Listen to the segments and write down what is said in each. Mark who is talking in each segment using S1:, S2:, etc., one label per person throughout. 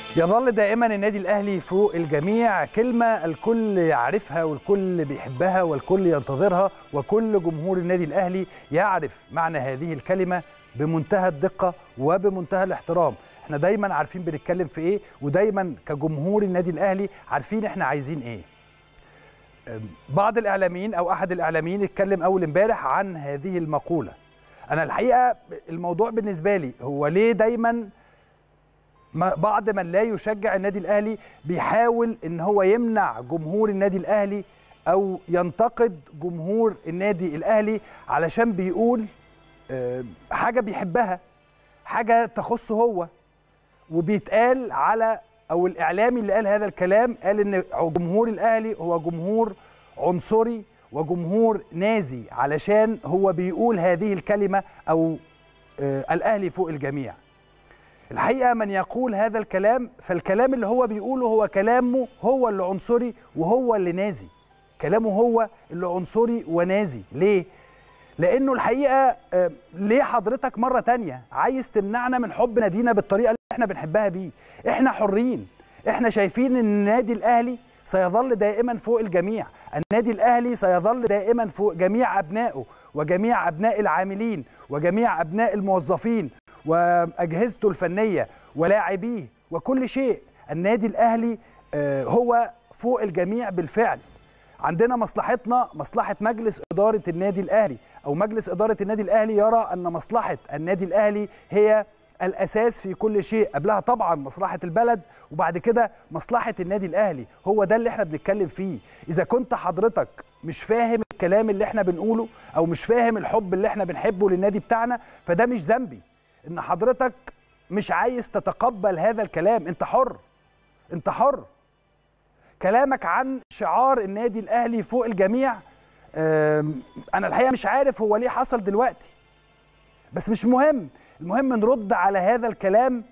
S1: يظل دائما النادي الاهلي فوق الجميع كلمه الكل يعرفها والكل بيحبها والكل ينتظرها وكل جمهور النادي الاهلي يعرف معنى هذه الكلمه بمنتهى الدقه وبمنتهى الاحترام احنا دايما عارفين بنتكلم في ايه ودايما كجمهور النادي الاهلي عارفين احنا عايزين ايه بعض الاعلاميين او احد الاعلاميين اتكلم اول امبارح عن هذه المقوله انا الحقيقه الموضوع بالنسبه لي هو ليه دايما بعض من لا يشجع النادي الاهلي بيحاول ان هو يمنع جمهور النادي الاهلي او ينتقد جمهور النادي الاهلي علشان بيقول حاجه بيحبها حاجه تخصه هو وبيتقال على او الاعلامي اللي قال هذا الكلام قال ان جمهور الاهلي هو جمهور عنصري وجمهور نازي علشان هو بيقول هذه الكلمه او الاهلي فوق الجميع الحقيقه من يقول هذا الكلام فالكلام اللي هو بيقوله هو كلامه هو اللي عنصري وهو اللي نازي كلامه هو اللي عنصري ونازي ليه لانه الحقيقه ليه حضرتك مره تانية عايز تمنعنا من حب نادينا بالطريقه اللي احنا بنحبها بيه احنا حرين احنا شايفين ان النادي الاهلي سيظل دائما فوق الجميع النادي الاهلي سيظل دائما فوق جميع ابنائه وجميع ابناء العاملين وجميع ابناء الموظفين واجهزته الفنيه ولاعبيه وكل شيء النادي الاهلي هو فوق الجميع بالفعل عندنا مصلحتنا مصلحه مجلس اداره النادي الاهلي او مجلس اداره النادي الاهلي يرى ان مصلحه النادي الاهلي هي الاساس في كل شيء قبلها طبعا مصلحه البلد وبعد كده مصلحه النادي الاهلي هو ده اللي احنا بنتكلم فيه اذا كنت حضرتك مش فاهم الكلام اللي احنا بنقوله او مش فاهم الحب اللي احنا بنحبه للنادي بتاعنا فده مش ذنبي ان حضرتك مش عايز تتقبل هذا الكلام انت حر انت حر كلامك عن شعار النادي الاهلي فوق الجميع انا الحقيقه مش عارف هو ليه حصل دلوقتي بس مش مهم المهم نرد على هذا الكلام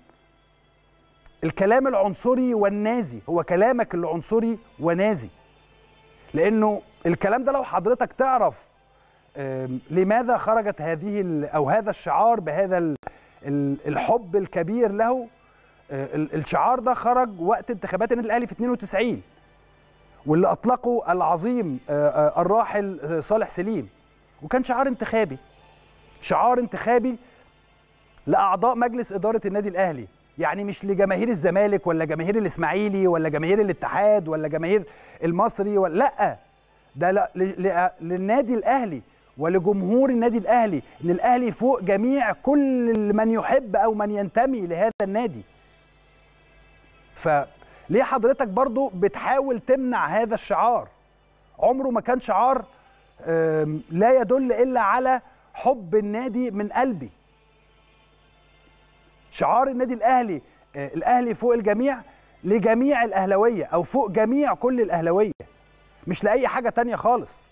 S1: الكلام العنصري والنازي هو كلامك اللي عنصري ونازي لانه الكلام ده لو حضرتك تعرف لماذا خرجت هذه او هذا الشعار بهذا الحب الكبير له الشعار ده خرج وقت انتخابات النادي الاهلي في 92 واللي اطلقه العظيم الراحل صالح سليم وكان شعار انتخابي شعار انتخابي لاعضاء مجلس اداره النادي الاهلي يعني مش لجماهير الزمالك ولا جماهير الاسماعيلي ولا جماهير الاتحاد ولا جماهير المصري ولا لا ده لا للنادي الاهلي ولجمهور النادي الاهلي ان الاهلي فوق جميع كل من يحب او من ينتمي لهذا النادي فليه حضرتك برضو بتحاول تمنع هذا الشعار عمره ما كان شعار لا يدل الا على حب النادي من قلبي شعار النادي الاهلي الاهلي فوق الجميع لجميع الاهلاويه او فوق جميع كل الاهلاويه مش لاي حاجه تانية خالص